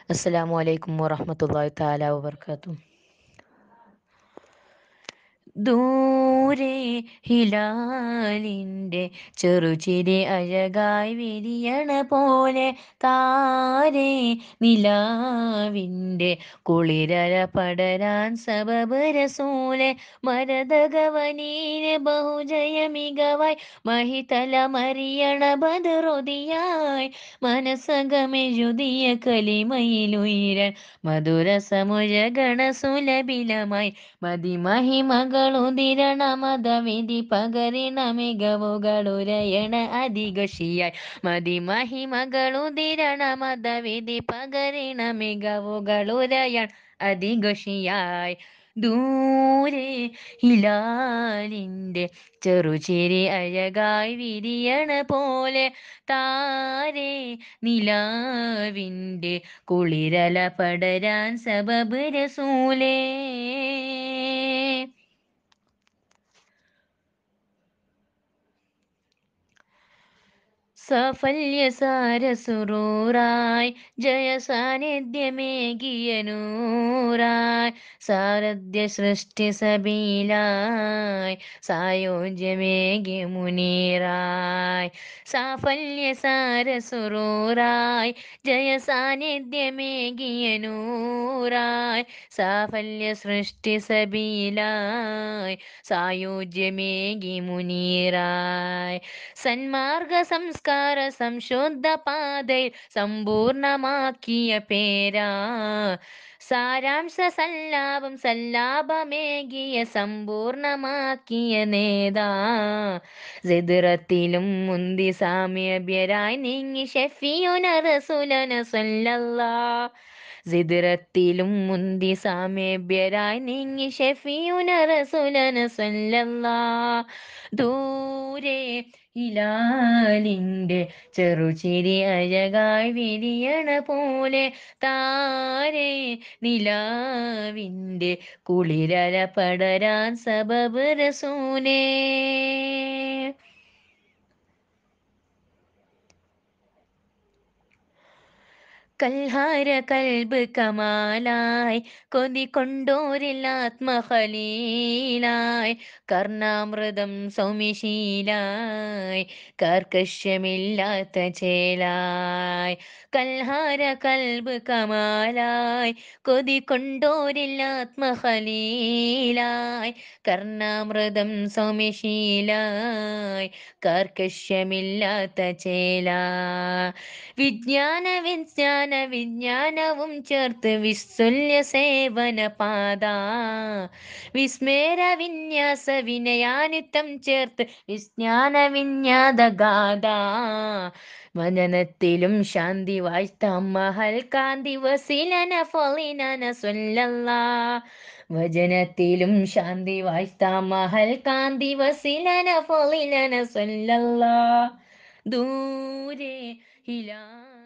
അസ്സലാമു അലൈക്കും വറഹ്മത്തുള്ളാഹി തആല വബർക്കാത്തു ദൂരെ ഹിലാലിൻ്റെ ചെറുചിരി അഴകായി വിരിയണ പോലെ താരെ നിലാവിൻ്റെ കുളിരല പടരാൻ സബബ് രസൂലെ മരതകവനീന് ബഹുജയ മികവായി മഹിതല മറിയണ ബദറുതിയായി മനസ്സകമെഴുതിയ കലിമയിലുയരൻ മധുരസമുരഗണ സുലഭിലമായി മതിമഹിമകളുതിരണ മതവിധി പകരിണ മികവുകളുരയണ അധികഷിയായി മതിമഹിമകളുതിരണ മതവിധി പകരിണ മികവുകളുരയൺ അധികഷിയായി ദൂരെ ഹിലാലിൻ്റെ ചെറുചിരി അഴകായി വിരിയണ പോലെ താരെ നിലാവിൻ്റെ കുളിരല പടരാൻ സബബ് രസൂലേ സഫല്യസാരസുറൂറായി ജയ സാന്നിധ്യമേകിയ നൂറായി സാരഥ്യ സൃഷ്ടി സബീലായി സായോജ്യമേകി മുനീറായി സാഫല്യസാരസുറൂറായി ജയ സാന്നിധ്യമേകിയ നൂറായി സാഫല്യ സൃഷ്ടി സബീലായി സായോജ്യമേകി മുനീറായി സന്മാർഗ സംസ്കാര സംശുദ്ധ പാതയിൽ സമ്പൂർണമാക്കിയ പേരാ സാരാംശ സല്ലാപം സല്ലാപമേകിയ സമ്പൂർണമാക്കിയ നേതാ സിദ്റത്തിലും മുന്തി സാമ്യഭ്യരായി നീങ്ങി ഷെഫിയുന റസുലന സല്ലല്ലാ സിദ്റത്തിലും മുന്തി സാമേഭ്യരായി നീങ്ങി ഷെഫിയുന റസുലന സല്ലല്ലാ ദൂരെ ഹിലാലിൻ്റെ ചെറുചിരി അഴകായി വിരിയണ പോലെ താരെ നിലാവിൻ്റെ കുളിരല പടരാൻ സബബ് രസൂലേ കൽഹാര കൽബ് കമാലായി കൊതി കൊണ്ടോരിൽ ആത്മഹലീലായി കർണാമൃതം സൗമിശീലായി കർക്കശ്യമില്ലാത്ത ചേലായി കൽഹാര കൽബ് കമാലായി കൊതി കൊണ്ടോരിൽ ആത്മഹലീലായി കർണാമൃതം സൗമിശീലായി കർക്കശ്യമില്ലാത്ത ചേല വിജ്ഞാന വിജ്ഞാന വിജ്ഞാനവും ചേർത്ത് വിസ്തുല്യ സേവന പാത വിസ്മേര വിന്യാസ വിനയാനിത്തം ചേർത്ത് വിജ്ഞാന വിജ്ഞാത ഗാഥ വചനത്തിലും ശാന്തി വാഴ്ത്താം മഹൽ കാന്തി വസിലന ഫൊളിനന സ്വല്ലല്ലാ വചനത്തിലും ശാന്തി വാഴ്ത്താം മഹൽ കാന്തി വസിലന ഫൊളിലന സ്വല്ലല്ലാ ദൂരെ ഹിലാ